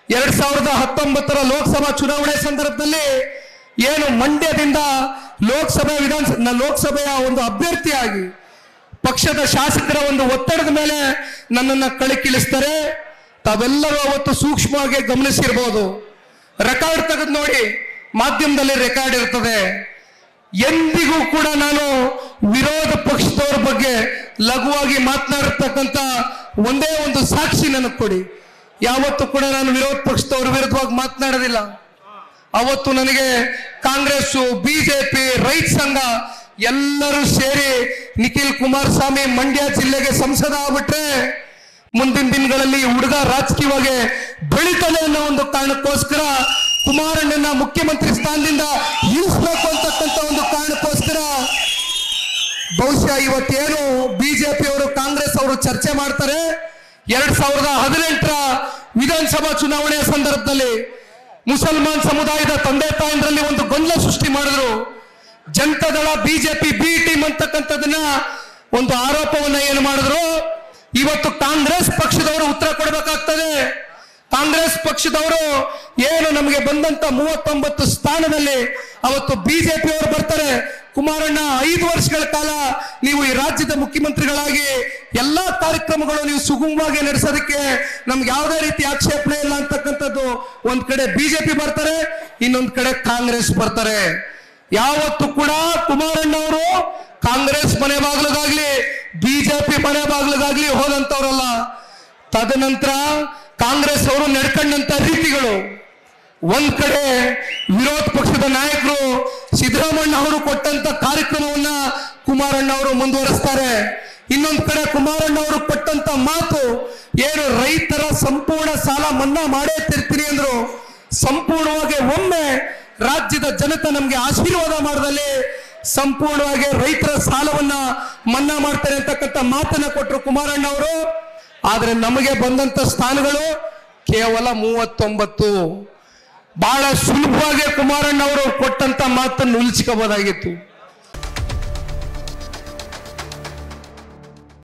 ಎರಡ್ ಸಾವಿರದ ಹತ್ತೊಂಬತ್ತರ ಲೋಕಸಭಾ ಚುನಾವಣೆ ಸಂದರ್ಭದಲ್ಲಿ ಏನು ಮಂಡ್ಯದಿಂದ ಲೋಕಸಭೆ ವಿಧಾನಸಭೆ ಲೋಕಸಭೆಯ ಒಂದು ಅಭ್ಯರ್ಥಿಯಾಗಿ ಪಕ್ಷದ ಶಾಸಕರ ಒಂದು ಒತ್ತಡದ ಮೇಲೆ ನನ್ನನ್ನ ಕಳಕಿಳಿಸ್ತಾರೆ ತಾವೆಲ್ಲರೂ ಅವತ್ತು ಸೂಕ್ಷ್ಮವಾಗಿ ಗಮನಿಸಿರ್ಬೋದು ರೆಕಾರ್ಡ್ ತೆಗೆದು ನೋಡಿ ಮಾಧ್ಯಮದಲ್ಲಿ ರೆಕಾರ್ಡ್ ಇರ್ತದೆ ಎಂದಿಗೂ ಕೂಡ ನಾನು ವಿರೋಧ ಪಕ್ಷದವ್ರ ಬಗ್ಗೆ ಲಘುವಾಗಿ ಮಾತನಾಡಿರ್ತಕ್ಕಂಥ ಒಂದೇ ಒಂದು ಸಾಕ್ಷಿ ನನಗೆ ಕೊಡಿ ಯಾವತ್ತೂ ಕೂಡ ನಾನು ವಿರೋಧ ಪಕ್ಷದವ್ರ ವಿರುದ್ಧವಾಗಿ ಮಾತನಾಡೋದಿಲ್ಲ ಅವತ್ತು ನನಗೆ ಕಾಂಗ್ರೆಸ್ ಬಿಜೆಪಿ ರೈತ ಸಂಘ ಎಲ್ಲರೂ ಸೇರಿ ನಿಖಿಲ್ ಕುಮಾರಸ್ವಾಮಿ ಮಂಡ್ಯ ಜಿಲ್ಲೆಗೆ ಸಂಸದ ಆಗ್ಬಿಟ್ರೆ ಮುಂದಿನ ದಿನಗಳಲ್ಲಿ ಈ ಹುಡುಗ ರಾಜಕೀಯವಾಗಿ ಬೆಳಿತಾನೆ ಅನ್ನೋ ಒಂದು ಕಾರಣಕ್ಕೋಸ್ಕರ ಕುಮಾರಣ್ಣನ ಮುಖ್ಯಮಂತ್ರಿ ಸ್ಥಾನದಿಂದ ಇಳಿಸ್ಬೇಕು ಅಂತಕ್ಕಂಥ ಒಂದು ಕಾರಣಕ್ಕೋಸ್ಕರ ಬಹುಶಃ ಇವತ್ತೇನು ಬಿಜೆಪಿ ಅವರು ಕಾಂಗ್ರೆಸ್ ಅವರು ಚರ್ಚೆ ಮಾಡ್ತಾರೆ ಎರಡ್ ಸಾವಿರದ ಹದಿನೆಂಟರ ವಿಧಾನಸಭಾ ಚುನಾವಣೆಯ ಸಂದರ್ಭದಲ್ಲಿ ಮುಸಲ್ಮಾನ್ ಸಮುದಾಯದ ತಂದೆ ತಾಯಂದ್ರಲ್ಲಿ ಒಂದು ಗೊಂದಲ ಸೃಷ್ಟಿ ಮಾಡಿದ್ರು ಜನತಾದಳ ಬಿಜೆಪಿ ಬಿ ಟೀಮ್ ಅಂತಕ್ಕಂಥದನ್ನ ಒಂದು ಆರೋಪವನ್ನ ಏನು ಮಾಡಿದ್ರು ಇವತ್ತು ಕಾಂಗ್ರೆಸ್ ಪಕ್ಷದವರು ಉತ್ತರ ಕೊಡಬೇಕಾಗ್ತದೆ ಕಾಂಗ್ರೆಸ್ ಪಕ್ಷದವರು ಏನು ನಮಗೆ ಬಂದಂತ ಮೂವತ್ತೊಂಬತ್ತು ಸ್ಥಾನದಲ್ಲಿ ಅವತ್ತು ಬಿಜೆಪಿ ಅವರು ಬರ್ತಾರೆ ಕುಮಾರಣ್ಣ ಐದು ವರ್ಷಗಳ ಕಾಲ ನೀವು ಈ ರಾಜ್ಯದ ಮುಖ್ಯಮಂತ್ರಿಗಳಾಗಿ ಎಲ್ಲಾ ಕಾರ್ಯಕ್ರಮಗಳು ನೀವು ಸುಗಮವಾಗಿ ನಡೆಸೋದಕ್ಕೆ ನಮ್ಗೆ ಯಾವುದೇ ರೀತಿ ಆಕ್ಷೇಪಣೆ ಇಲ್ಲ ಅಂತಕ್ಕಂಥದ್ದು ಒಂದ್ ಕಡೆ ಬಿಜೆಪಿ ಬರ್ತಾರೆ ಇನ್ನೊಂದ್ ಕಡೆ ಕಾಂಗ್ರೆಸ್ ಬರ್ತಾರೆ ಯಾವತ್ತು ಕೂಡ ಕುಮಾರಣ್ಣ ಅವರು ಕಾಂಗ್ರೆಸ್ ಮನೆ ಬಾಗಿಲಿಗಾಗ್ಲಿ ಬಿಜೆಪಿ ಮನೆ ಬಾಗಿಲಿಗಾಗ್ಲಿ ಹೋದಂತವ್ರಲ್ಲ ತದನಂತರ ಕಾಂಗ್ರೆಸ್ ಅವರು ನಡ್ಕೊಂಡಂತ ರೀತಿಗಳು ಒಂದ್ ಕಡೆ ವಿರೋಧ ಪಕ್ಷದ ನಾಯಕರು ಸಿದ್ದರಾಮಣ್ಣ ಅವರು ಕೊಟ್ಟಂತ ಕಾರ್ಯಕ್ರಮವನ್ನ ಕುಮಾರಣ್ಣ ಅವರು ಮುಂದುವರಿಸ್ತಾರೆ ಇನ್ನೊಂದ್ ಕಡೆ ಕುಮಾರಣ್ಣ ಅವರು ಕೊಟ್ಟಂತ ಮಾತು ಏನು ರೈತರ ಸಂಪೂರ್ಣ ಸಾಲ ಮನ್ನಾ ಮಾಡೇ ತಿರ್ತೀನಿ ಅಂದ್ರು ಸಂಪೂರ್ಣವಾಗಿ ಒಮ್ಮೆ ರಾಜ್ಯದ ಜನತೆ ನಮ್ಗೆ ಆಶೀರ್ವಾದ ಮಾಡದಲ್ಲಿ ಸಂಪೂರ್ಣವಾಗಿ ರೈತರ ಸಾಲವನ್ನ ಮನ್ನಾ ಮಾಡ್ತಾರೆ ಅಂತಕ್ಕಂಥ ಮಾತನ್ನ ಕೊಟ್ಟರು ಕುಮಾರಣ್ಣ ಅವರು ಆದ್ರೆ ನಮಗೆ ಬಂದಂತ ಸ್ಥಾನಗಳು ಕೇವಲ ಮೂವತ್ತೊಂಬತ್ತು ಬಹಳ ಸುಲಭವಾಗಿ ಕುಮಾರಣ್ಣ ಅವರು ಕೊಟ್ಟಂತ ಮಾತನ್ನು ಉಳಿಸ್ಕೋಬಹುದಾಗಿತ್ತು